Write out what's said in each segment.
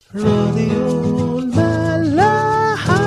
راديو الملاحة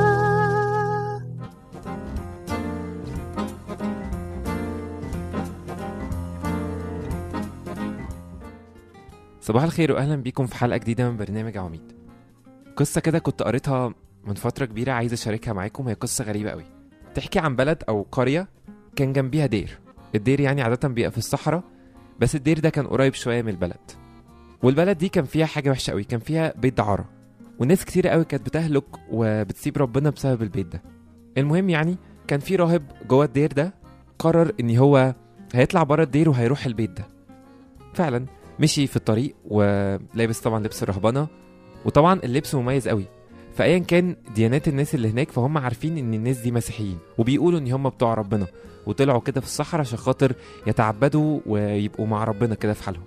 صباح الخير واهلا بيكم في حلقه جديده من برنامج عواميد قصه كده كنت قريتها من فتره كبيره عايز اشاركها معاكم هي قصه غريبه قوي تحكي عن بلد او قريه كان جنبيها دير الدير يعني عاده بيبقى في الصحراء بس الدير ده كان قريب شويه من البلد والبلد دي كان فيها حاجه وحشه قوي كان فيها بيت دعاره وناس كتير قوي كانت بتهلك وبتسيب ربنا بسبب البيت ده المهم يعني كان في راهب جوه الدير ده قرر ان هو هيطلع بره الدير وهيروح البيت ده فعلا مشي في الطريق ولابس طبعا لبس الرهبنه وطبعا اللبس مميز قوي فايا كان ديانات الناس اللي هناك فهم عارفين ان الناس دي مسيحيين وبيقولوا ان هم بتوع ربنا وطلعوا كده في الصحراء عشان خاطر يتعبدوا ويبقوا مع ربنا كده في حالهم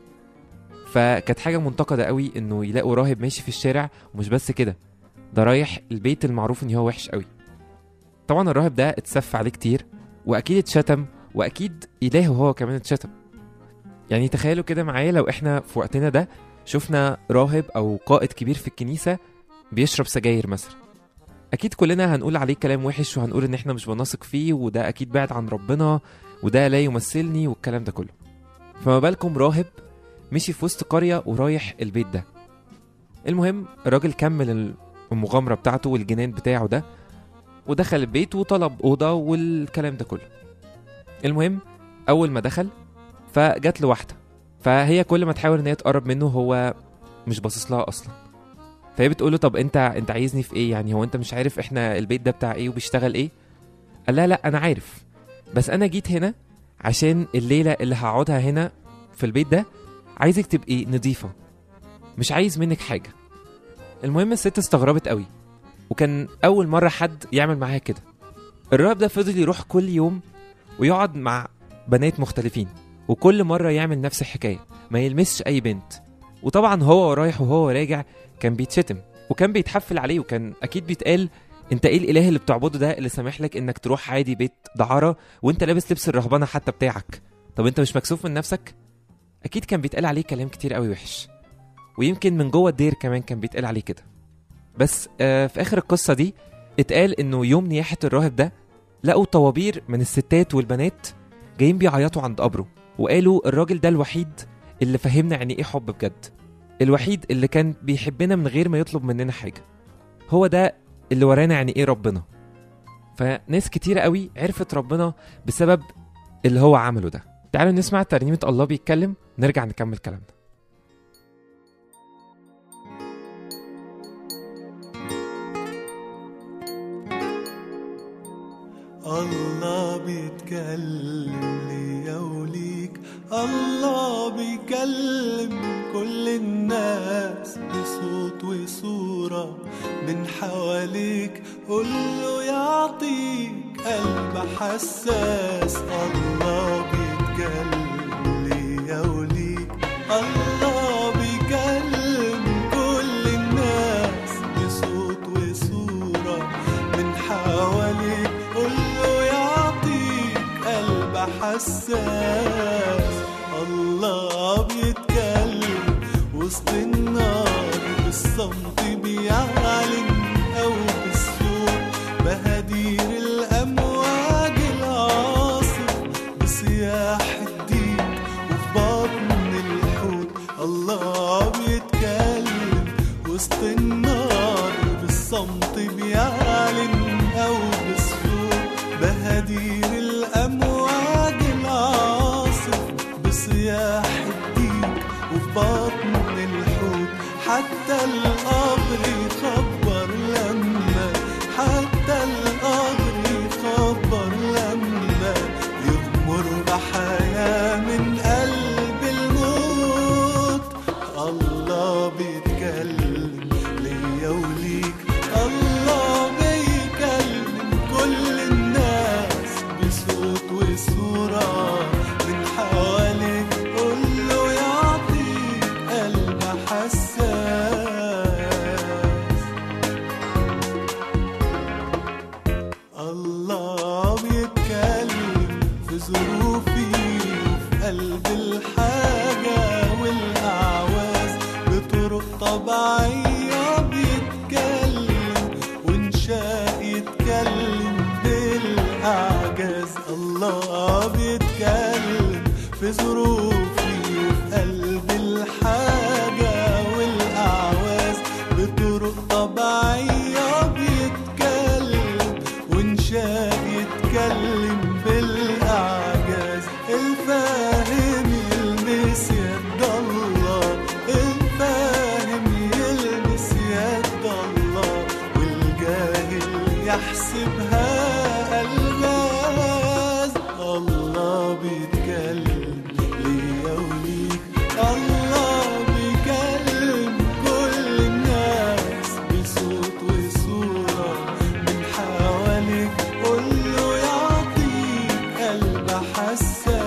فكانت حاجه منتقده قوي انه يلاقوا راهب ماشي في الشارع ومش بس كده ده رايح البيت المعروف ان هو وحش قوي طبعا الراهب ده اتسف عليه كتير واكيد اتشتم واكيد الهه هو كمان اتشتم يعني تخيلوا كده معايا لو احنا في وقتنا ده شفنا راهب او قائد كبير في الكنيسه بيشرب سجاير مثلا اكيد كلنا هنقول عليه كلام وحش وهنقول ان احنا مش بنثق فيه وده اكيد بعد عن ربنا وده لا يمثلني والكلام ده كله فما بالكم راهب مشي في وسط قريه ورايح البيت ده المهم الراجل كمل المغامره بتاعته والجنان بتاعه ده ودخل البيت وطلب اوضه والكلام ده كله المهم اول ما دخل فجت له واحده فهي كل ما تحاول ان هي تقرب منه هو مش باصص لها اصلا فهي بتقول له طب انت انت عايزني في ايه يعني هو انت مش عارف احنا البيت ده بتاع ايه وبيشتغل ايه قال لها لا انا عارف بس انا جيت هنا عشان الليله اللي هقعدها هنا في البيت ده عايزك تبقي نظيفه مش عايز منك حاجه المهم الست استغربت قوي وكان اول مره حد يعمل معاها كده الراهب ده فضل يروح كل يوم ويقعد مع بنات مختلفين وكل مرة يعمل نفس الحكاية ما يلمسش أي بنت وطبعا هو رايح وهو راجع كان بيتشتم وكان بيتحفل عليه وكان أكيد بيتقال انت ايه الاله اللي بتعبده ده اللي سامح لك انك تروح عادي بيت دعارة وانت لابس لبس الرهبنة حتى بتاعك طب انت مش مكسوف من نفسك اكيد كان بيتقال عليه كلام كتير قوي وحش ويمكن من جوه الدير كمان كان بيتقال عليه كده بس آه في اخر القصة دي اتقال انه يوم نياحة الراهب ده لقوا طوابير من الستات والبنات جايين بيعيطوا عند قبره وقالوا الراجل ده الوحيد اللي فهمنا يعني ايه حب بجد الوحيد اللي كان بيحبنا من غير ما يطلب مننا حاجة هو ده اللي ورانا يعني ايه ربنا فناس كتيرة قوي عرفت ربنا بسبب اللي هو عمله ده تعالوا نسمع ترنيمة الله بيتكلم نرجع نكمل كلامنا الله بيتكلم ليا وليك الله بيكلم كل الناس بصوت وصورة من حواليك قوله يعطيك قلب حساس الله بيتكلم ليا وليك الله بيكلم كل الناس بصوت وصورة من حواليك قوله يعطيك قلب حساس الله بيتكلم وسط النار بالصمت بيعلن أو بالصوت بهدير الأمواج العاصف بصياح الدين وفي بطن الحوت الله بيتكلم وسط النار بالصمت بيعلن أو بالصوت بهدير الأمواج العاصف بصياح الديك وفي بطن الحوت حتى القبر يخبر لما حتى القبر يخبر لما يغمر بحياة من قلب الموت الله بيتكلم ليا وليك الله بيكلم كل الناس بصوت وصورة من حواليك قوله يعطيك قلب حساس الله بيتكلم في ظروفي وفي قلب الحاجة والأعواز بطرق طبيعية في ظروفي وفي قلب الحاجة والأعواز بطرق طبيعية بيتكلم وانشاء يتكلم بالأعجاز الفاهم يلمس يد الله الفاهم يلمس يد الله والجاهل يحسبها ألغاز الله بيتكلم ليا وليك الله بيكلم كل الناس بصوت وصورة من حواليك قوله يعطيك قلب حساس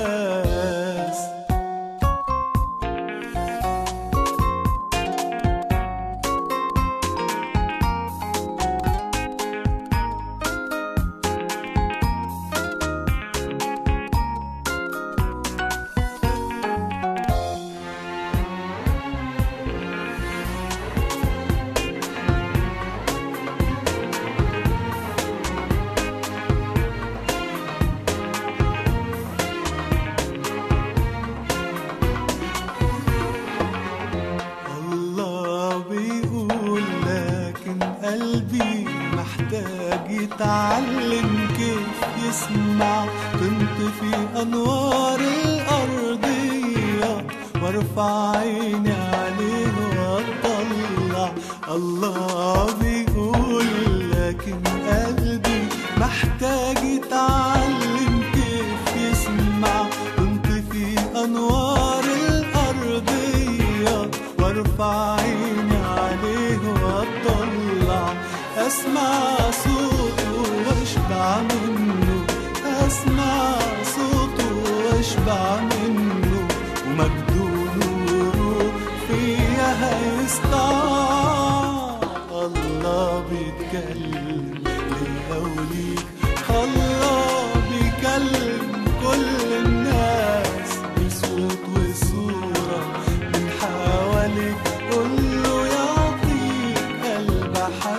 الله بيقول لكن قلبي محتاج يتعلم كيف يسمع تنطفي أنوار الأرضية وارفع عيني عليه واطلع الله بيقول لكن قلبي محتاج يتعلم كيف يسمع تنطفي أنوار الأرضية وارفع عيني عليه واطلع اسمع صوته واشبع منه اسمع صوته واشبع منه ومجده نوره فيا هيسطع الله بيتكلم ليا وليك الله بيكلم كل الناس بصوت وصورة من حواليك قوله يعطيك قلب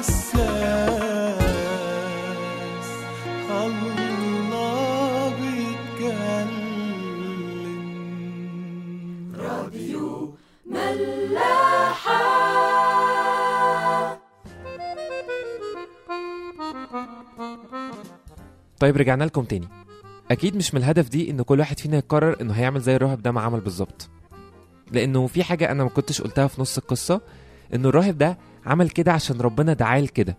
حساس الله بيتكلم طيب رجعنا لكم تاني اكيد مش من الهدف دي ان كل واحد فينا يقرر انه هيعمل زي الراهب ده ما عمل بالظبط لانه في حاجه انا ما كنتش قلتها في نص القصه انه الراهب ده عمل كده عشان ربنا دعاه لكده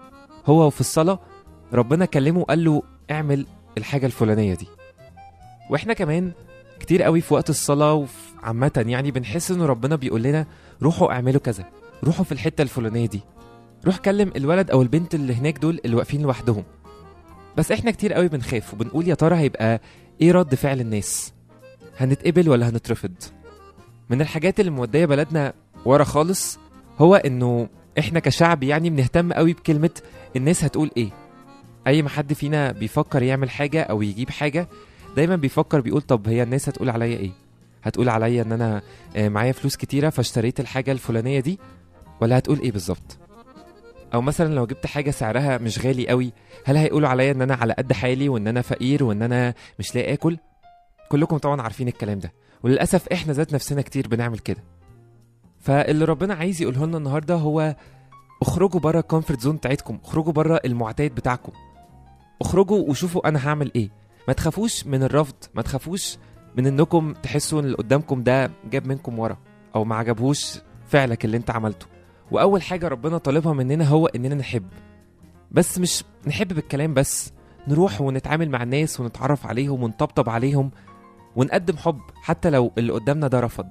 هو وفي الصلاه ربنا كلمه وقال له اعمل الحاجه الفلانيه دي واحنا كمان كتير قوي في وقت الصلاه وفي عامه يعني بنحس انه ربنا بيقول لنا روحوا اعملوا كذا روحوا في الحته الفلانيه دي روح كلم الولد او البنت اللي هناك دول اللي واقفين لوحدهم بس احنا كتير قوي بنخاف وبنقول يا ترى هيبقى ايه رد فعل الناس هنتقبل ولا هنترفض من الحاجات اللي موديه بلدنا ورا خالص هو انه احنا كشعب يعني بنهتم قوي بكلمه الناس هتقول ايه اي ما حد فينا بيفكر يعمل حاجه او يجيب حاجه دايما بيفكر بيقول طب هي الناس هتقول عليا ايه هتقول عليا ان انا آه، معايا فلوس كتيره فاشتريت الحاجه الفلانيه دي ولا هتقول ايه بالظبط او مثلا لو جبت حاجه سعرها مش غالي قوي هل هيقولوا عليا ان انا على قد حالي وان انا فقير وان انا مش لاقي اكل كلكم طبعا عارفين الكلام ده وللاسف احنا ذات نفسنا كتير بنعمل كده فاللي ربنا عايز يقوله لنا النهارده هو اخرجوا بره الكومفورت زون بتاعتكم اخرجوا بره المعتاد بتاعكم اخرجوا وشوفوا انا هعمل ايه ما تخافوش من الرفض ما تخافوش من انكم تحسوا ان اللي قدامكم ده جاب منكم ورا او ما عجبهوش فعلك اللي انت عملته واول حاجه ربنا طالبها مننا هو اننا نحب بس مش نحب بالكلام بس نروح ونتعامل مع الناس ونتعرف عليهم ونطبطب عليهم ونقدم حب حتى لو اللي قدامنا ده رفض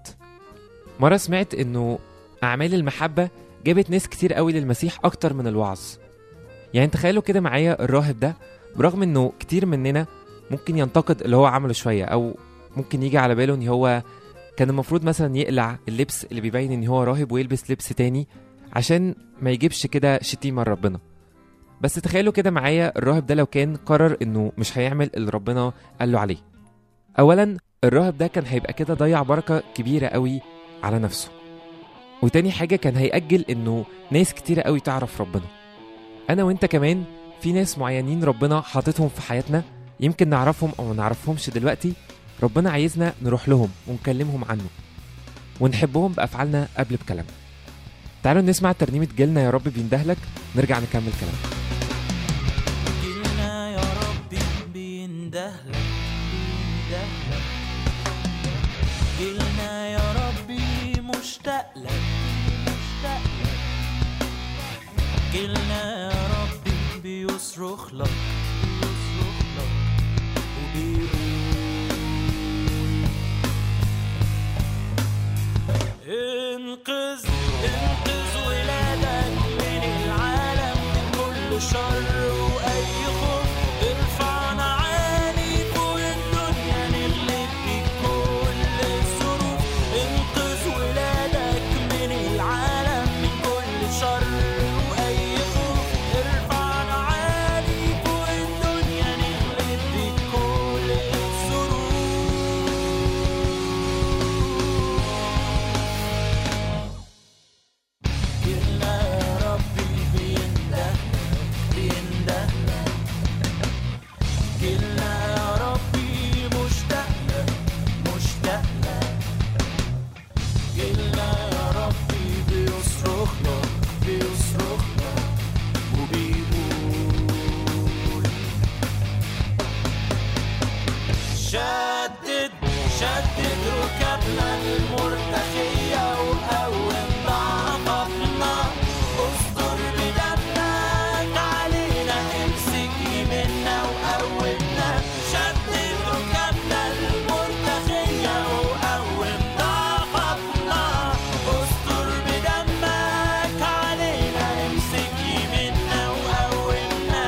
مرة سمعت انه اعمال المحبة جابت ناس كتير قوي للمسيح اكتر من الوعظ يعني تخيلوا كده معايا الراهب ده برغم انه كتير مننا ممكن ينتقد اللي هو عمله شوية او ممكن يجي على باله ان هو كان المفروض مثلا يقلع اللبس اللي بيبين ان هو راهب ويلبس لبس تاني عشان ما يجيبش كده شتيمة لربنا بس تخيلوا كده معايا الراهب ده لو كان قرر انه مش هيعمل اللي ربنا قال له عليه اولا الراهب ده كان هيبقى كده ضيع بركة كبيرة قوي على نفسه وتاني حاجة كان هيأجل انه ناس كتيرة قوي تعرف ربنا انا وانت كمان في ناس معينين ربنا حاططهم في حياتنا يمكن نعرفهم او ما نعرفهمش دلوقتي ربنا عايزنا نروح لهم ونكلمهم عنه ونحبهم بأفعالنا قبل بكلامنا تعالوا نسمع ترنيمة جيلنا يا رب بيندهلك نرجع نكمل كلامنا جيلنا يا ربي بيندهلك بيندهلك جيلنا يا ربي مشتاق لك مشتاق لك جيلنا يا ربي بيصرخ لك بيصرخ لك وبيقول انقذ انقذ ولادك من العالم من كل شر واي خوف ارفعنا عالي فوق الدنيا نغلب بيك كل الظروف انقذ ولادك من العالم من كل شر واي خوف ارفعنا عالي فوق الدنيا نغلب بيك كل الظروف جيلنا يا ربي بينده بينده جيلنا يا ربي مشتاق لك مشتاق لك جيلنا يا ربي بيصرخ لك بيصرخ لك وبيقول شدد شدد ركبنا المرتخية وقوم ضعفنا استر بدمك علينا امسك يمنا وقومنا شدد ركبنا المرتخية وقوم ضعفنا استر بدمك علينا امسك يمنا وقومنا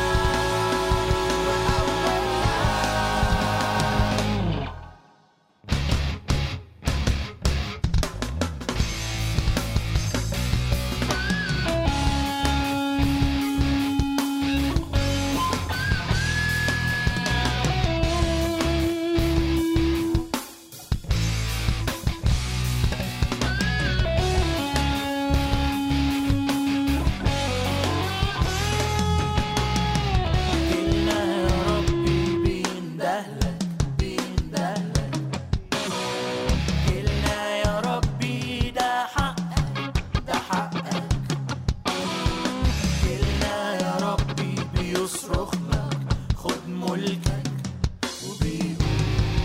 جيلنا يا ربي بيندهلك بيندهلك جيلنا يا ربي ده حقك ده حقك جيلنا يا ربي بيصرخ لك خد ملكك وبيقول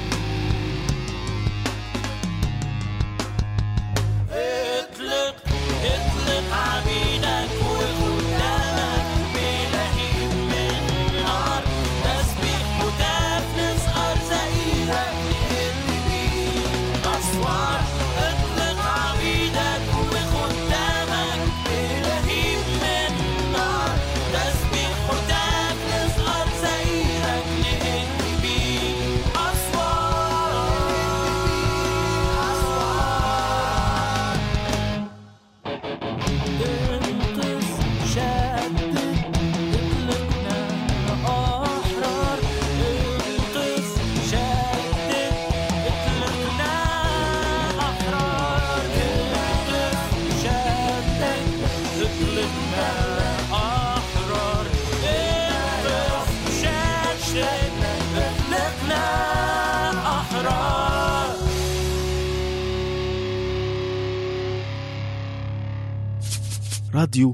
اطلق اطلق عبيدك وخدامك بلهيب من نار تسبيح وتفلس ارزاقيلك نهد بيه اسوار اطلق عبيدك وخدامك بلهيب من نار تسبيح وتفلس ارزاقيلك نهد بيه اسوار اسوار انقذ شدد اطلقنا احرار انقذ شدد اطلقنا احرار انقذ شدد اطلقنا احرار انقذ شدد اطلقنا احرار راديو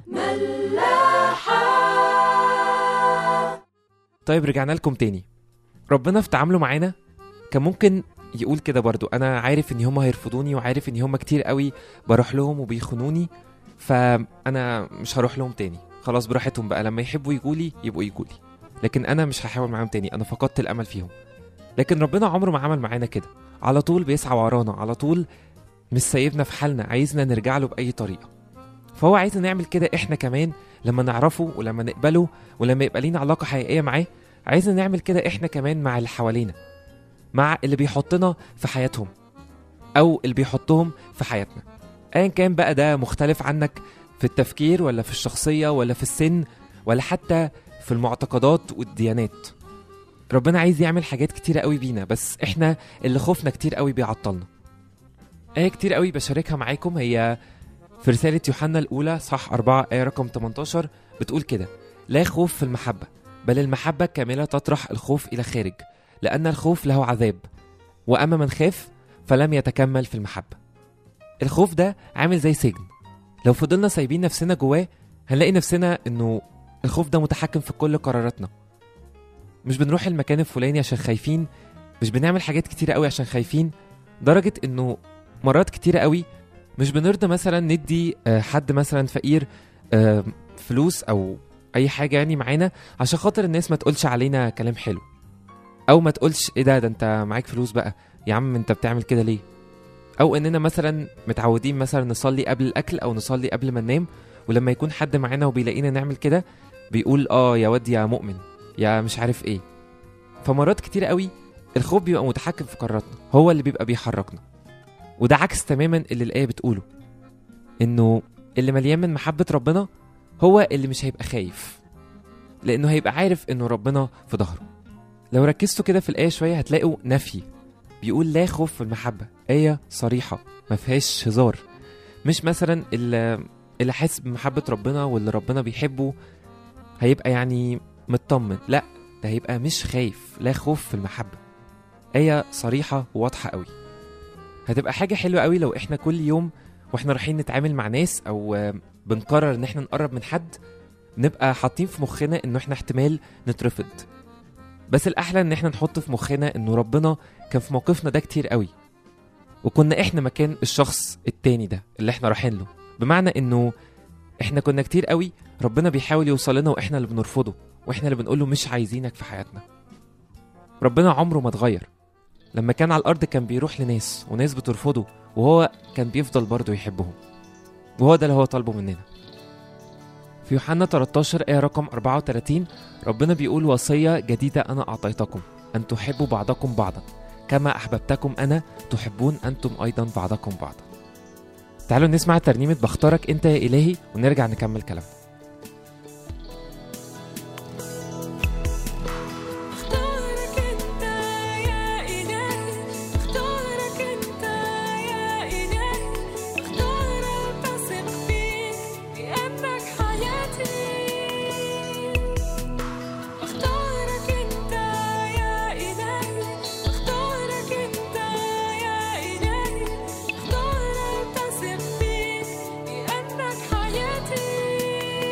طيب رجعنا لكم تاني ربنا في تعامله معانا كان ممكن يقول كده برضو انا عارف ان هم هيرفضوني وعارف ان هم كتير قوي بروح لهم وبيخونوني فانا مش هروح لهم تاني خلاص براحتهم بقى لما يحبوا يجولي يبقوا يجولي لكن انا مش هحاول معاهم تاني انا فقدت الامل فيهم لكن ربنا عمره ما عمل معانا كده على طول بيسعى ورانا على طول مش سايبنا في حالنا عايزنا نرجع له باي طريقه فهو عايزنا نعمل كده احنا كمان لما نعرفه ولما نقبله ولما يبقى لينا علاقه حقيقيه معاه عايزنا نعمل كده احنا كمان مع اللي حوالينا مع اللي بيحطنا في حياتهم او اللي بيحطهم في حياتنا ايا كان بقى ده مختلف عنك في التفكير ولا في الشخصيه ولا في السن ولا حتى في المعتقدات والديانات ربنا عايز يعمل حاجات كتيرة قوي بينا بس احنا اللي خوفنا كتير قوي بيعطلنا آية كتير قوي بشاركها معاكم هي في رسالة يوحنا الأولى صح أربعة آية رقم 18 بتقول كده لا خوف في المحبة بل المحبة الكاملة تطرح الخوف إلى خارج لأن الخوف له عذاب وأما من خاف فلم يتكمل في المحبة الخوف ده عامل زي سجن لو فضلنا سايبين نفسنا جواه هنلاقي نفسنا انه الخوف ده متحكم في كل قراراتنا مش بنروح المكان الفلاني عشان خايفين مش بنعمل حاجات كتيرة قوي عشان خايفين درجة انه مرات كتيرة قوي مش بنرضى مثلا ندي آه، حد مثلا فقير آه، فلوس او اي حاجة يعني معانا عشان خاطر الناس ما تقولش علينا كلام حلو او ما تقولش ايه ده ده انت معاك فلوس بقى يا عم انت بتعمل كده ليه او اننا مثلا متعودين مثلا نصلي قبل الاكل او نصلي قبل ما ننام ولما يكون حد معانا وبيلاقينا نعمل كده بيقول اه يا واد يا مؤمن يا مش عارف ايه فمرات كتير قوي الخوف بيبقى متحكم في قراراتنا هو اللي بيبقى بيحركنا وده عكس تماما اللي الآية بتقوله إنه اللي مليان من محبة ربنا هو اللي مش هيبقى خايف لأنه هيبقى عارف إنه ربنا في ظهره لو ركزتوا كده في الآية شوية هتلاقوا نفي بيقول لا خوف في المحبة آية صريحة ما فيهاش هزار مش مثلا اللي اللي حاسس بمحبة ربنا واللي ربنا بيحبه هيبقى يعني مطمن لا ده هيبقى مش خايف لا خوف في المحبة آية صريحة وواضحة قوي هتبقى حاجة حلوة قوي لو احنا كل يوم واحنا رايحين نتعامل مع ناس او آه، بنقرر ان احنا نقرب من حد نبقى حاطين في مخنا انه احنا احتمال نترفض بس الاحلى ان احنا نحط في مخنا انه ربنا كان في موقفنا ده كتير قوي وكنا احنا مكان الشخص التاني ده اللي احنا رايحين له بمعنى انه احنا كنا كتير قوي ربنا بيحاول يوصل لنا واحنا اللي بنرفضه واحنا اللي بنقول له مش عايزينك في حياتنا ربنا عمره ما اتغير لما كان على الارض كان بيروح لناس وناس بترفضه وهو كان بيفضل برضه يحبهم وهو ده اللي هو طالبه مننا في يوحنا 13 آية رقم 34 ربنا بيقول وصية جديدة أنا أعطيتكم أن تحبوا بعضكم بعضا كما أحببتكم أنا تحبون أنتم أيضا بعضكم بعضا تعالوا نسمع ترنيمة بختارك أنت يا إلهي ونرجع نكمل كلامنا اختارك انت يا الهي اختارك انت يا الهي اختارك اثق فيك لانك حياتي اختارك انت يا الهي اختارك انت يا الهي اختارك اثق فيك لانك حياتي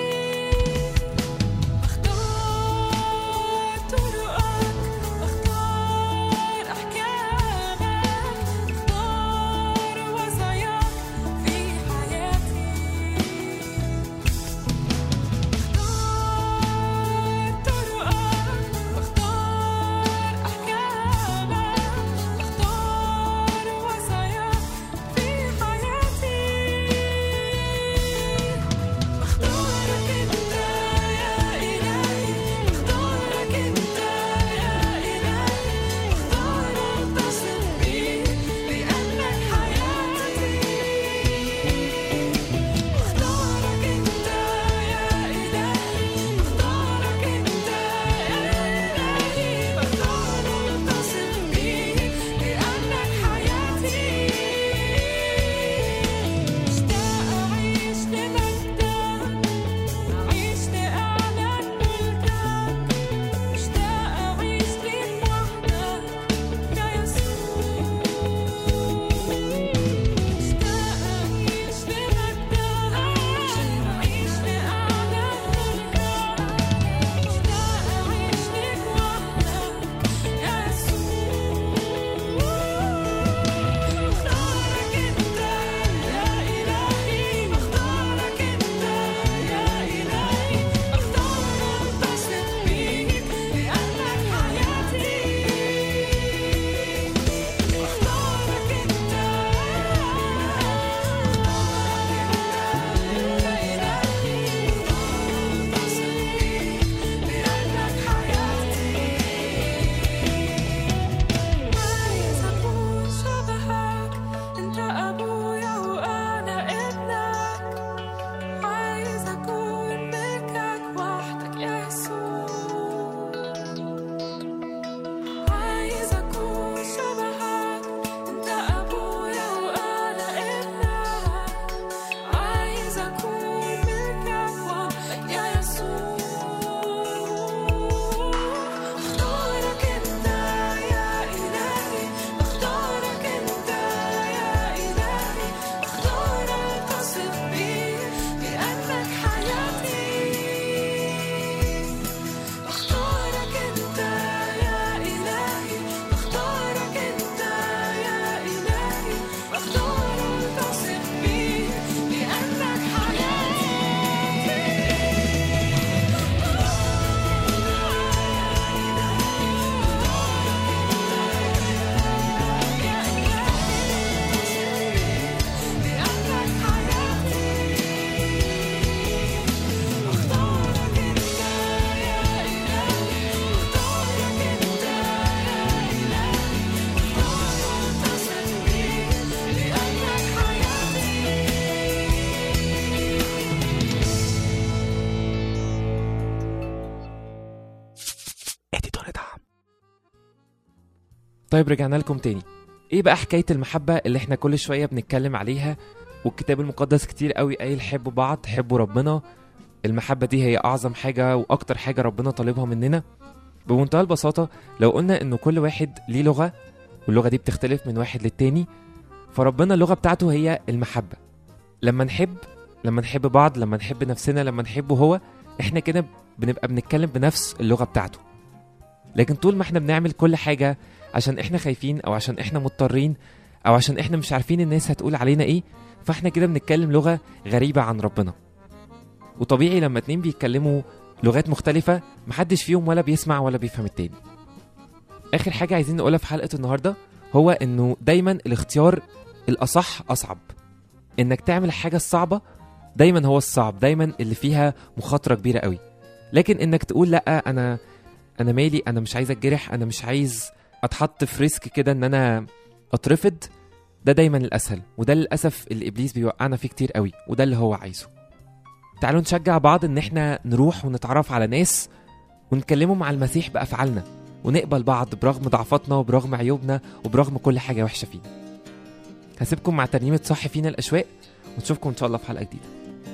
طيب رجعنا لكم تاني ايه بقى حكايه المحبه اللي احنا كل شويه بنتكلم عليها والكتاب المقدس كتير قوي قايل حبوا بعض حبوا ربنا المحبه دي هي اعظم حاجه واكتر حاجه ربنا طالبها مننا بمنتهى البساطه لو قلنا انه كل واحد ليه لغه واللغه دي بتختلف من واحد للتاني فربنا اللغه بتاعته هي المحبه لما نحب لما نحب بعض لما نحب نفسنا لما نحبه هو احنا كده بنبقى بنتكلم بنفس اللغه بتاعته لكن طول ما احنا بنعمل كل حاجه عشان احنا خايفين او عشان احنا مضطرين او عشان احنا مش عارفين الناس هتقول علينا ايه فاحنا كده بنتكلم لغه غريبه عن ربنا وطبيعي لما اتنين بيتكلموا لغات مختلفه محدش فيهم ولا بيسمع ولا بيفهم التاني اخر حاجه عايزين نقولها في حلقه النهارده هو انه دايما الاختيار الاصح اصعب انك تعمل الحاجه الصعبه دايما هو الصعب دايما اللي فيها مخاطره كبيره قوي لكن انك تقول لا انا انا مالي انا مش عايز اتجرح انا مش عايز اتحط في ريسك كده ان انا اترفض ده دايما الاسهل وده للاسف اللي ابليس بيوقعنا فيه كتير قوي وده اللي هو عايزه تعالوا نشجع بعض ان احنا نروح ونتعرف على ناس ونكلمهم على المسيح بافعالنا ونقبل بعض برغم ضعفاتنا وبرغم عيوبنا وبرغم كل حاجه وحشه فينا هسيبكم مع ترنيمه صح فينا الاشواق ونشوفكم ان شاء الله في حلقه جديده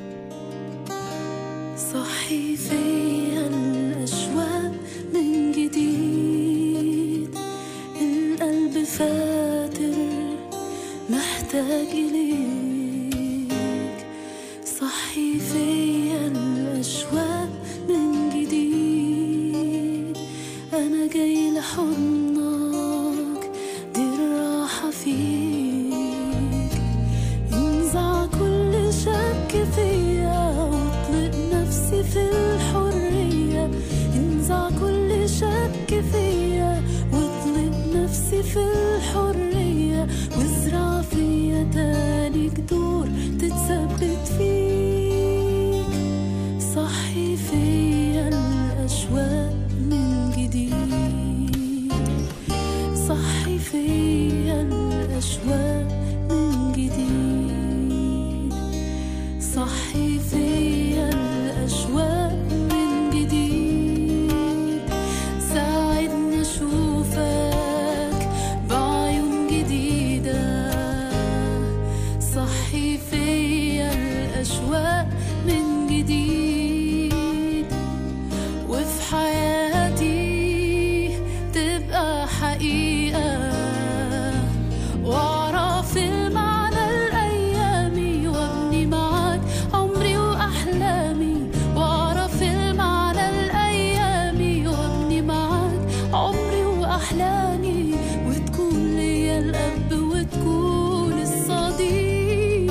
صحي فيا الأشواق من جديد القلب فاتر محتاج إليك صحي فيا الأشواق من جديد أنا جاي لحضنك دي الراحة فيك انزع كل شك فيا واطلق نفسي في الحرية انزع كل شك فيا واطلق نفسي في الحرية وازرع فيا تاني جذور تتثبت فيك صحي فيا الأشواق من جديد صحي فيا الأشواق من جديد صحي فيا الأشواق من جديد ساعدني أشوفك بعيون جديدة صحي فيا الأشواق من جديد وفي حياتي تبقى حقيقة واعرف المعنى الايامي وابني معاك عمري واحلامي واعرف المعنى الايامي وابني معاك عمري واحلامي وتكون ليا الاب وتكون الصديق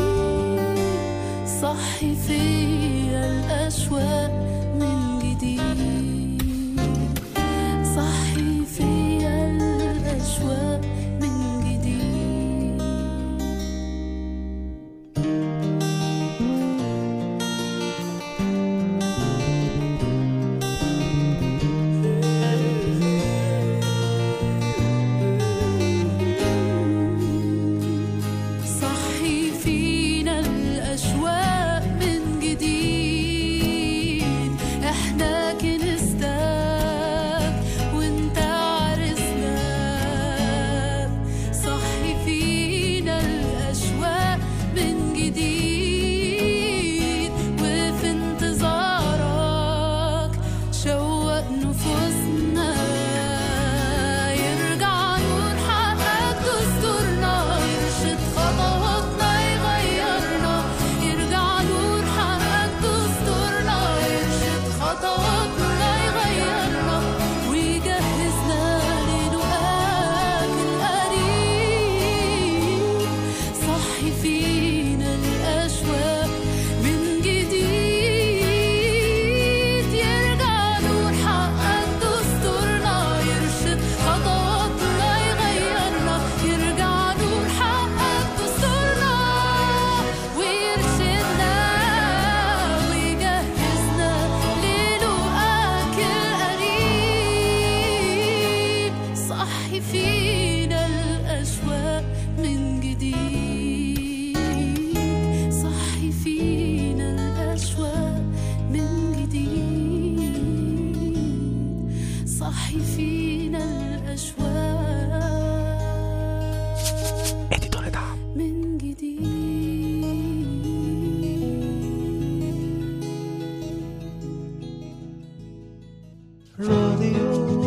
صحي فيا الاشواق من جديد صحي فيا الأشواق من جديد صحي فينا الأشواق من جديد احنا كنستك وانت عرسناك صحي فينا الأشواق من جديد وفي انتظارك شوق نفوسنا يرجع نور حقك دستورنا يرشد خطواتنا يغيرنا يرجع نور حقك دستورنا يرشد خطواتنا يغيرنا ويجهزنا للقاك القريب صحي فينا الأشواق من جديد يرجع نور حقك دستورنا يرشد خطواتنا يغيرنا يرجع نور حقك دستورنا ويرشدنا ويجهزنا للقاك القريب صحي فينا الأشواق من جديد صحي فينا الأشواق من جديد صحي فينا الأشواق راديو